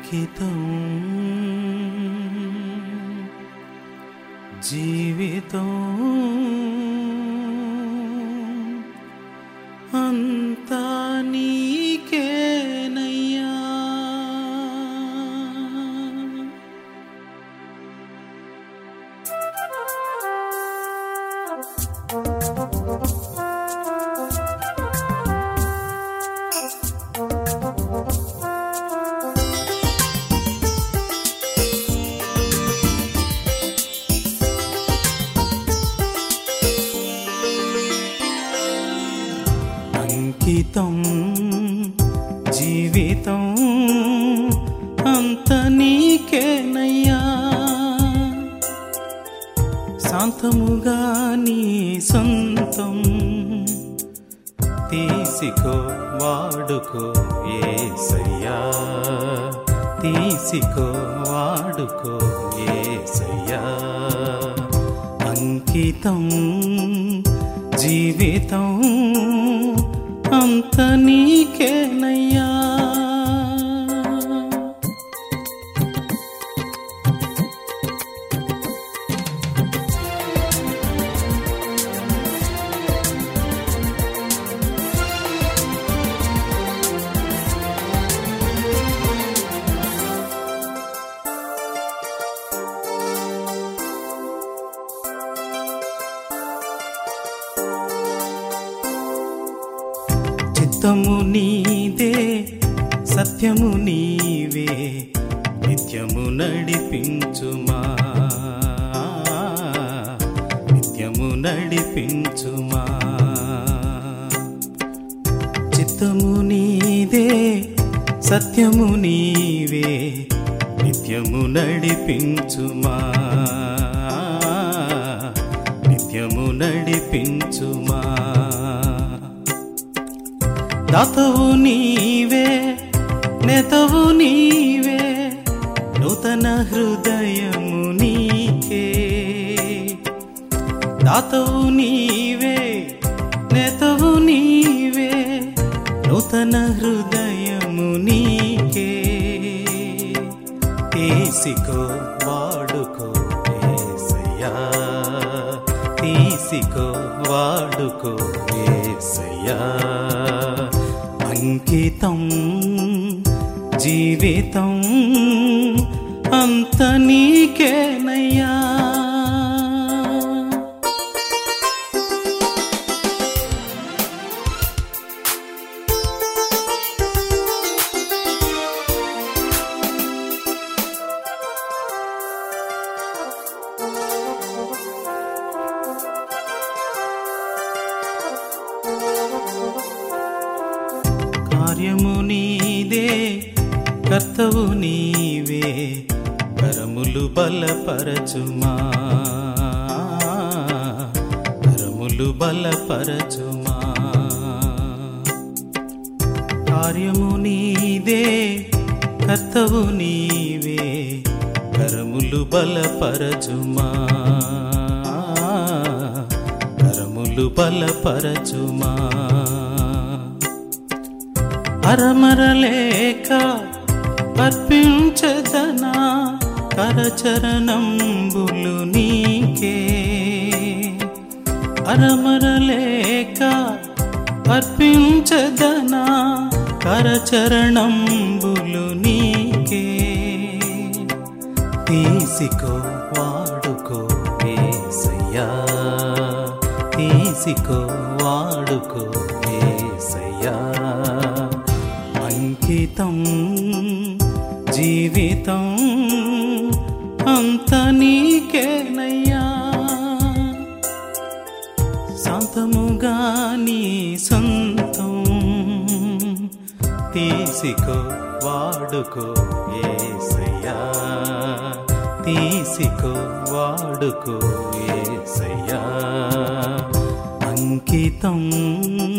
అంకితం జీవితం అంతా నీకేనయ్యా అంకితం జీవితం అంత నీకేనయ్యా శాంతముగా నీ సొంతం తీసికో వాడుకో ఏసయ్యా తీసికో వాడుకో ఏసయ్యా అంకితం జీవితం అంత నీకేనయ్యా చిత్తము నీదే సత్యము నీవే నిత్యము నడిపించుమా నిత్యము నడిపించుమా చిత్తము నీదే సత్యము నీవే నిత్యము నడిపించుమా నిత్యము నడిపించుమా దాతవు నీవే నెతవు నీవే నూతన హృదయము నీకే దాతవు నీవే నెతవు నీవే నూతన హృదయము నీకే తీసికో వాడుకో ఏసయ్యా తీసికో వాడుకో ఏసయ్యా అంకితం జీవితం అంత నీకేనయ్యా కార్యము నీదే కర్తవు నీవే కరములు బలపరచుమా కరములు బలపరచుమా కార్యము నీదే కర్తవు నీవే కరములు బలపరచుమా కరములు బలపరచుమా అరమరలేక అర్పించదనా కరచరణంబులు నీకే అరమరలేక అర్పించదనా కరచరణంబులు నీకే తీసికో వాడుకో ఏసయ్యా తీసికో వాడుకో ఏసయ్యా అంకితం జీవితం అంత నీకేనయ్యా శాంతముగా నీ సొంతం తీసికో వాడుకో ఏసయ్యా తీసికో వాడుకో ఏసయ్యా అంకితం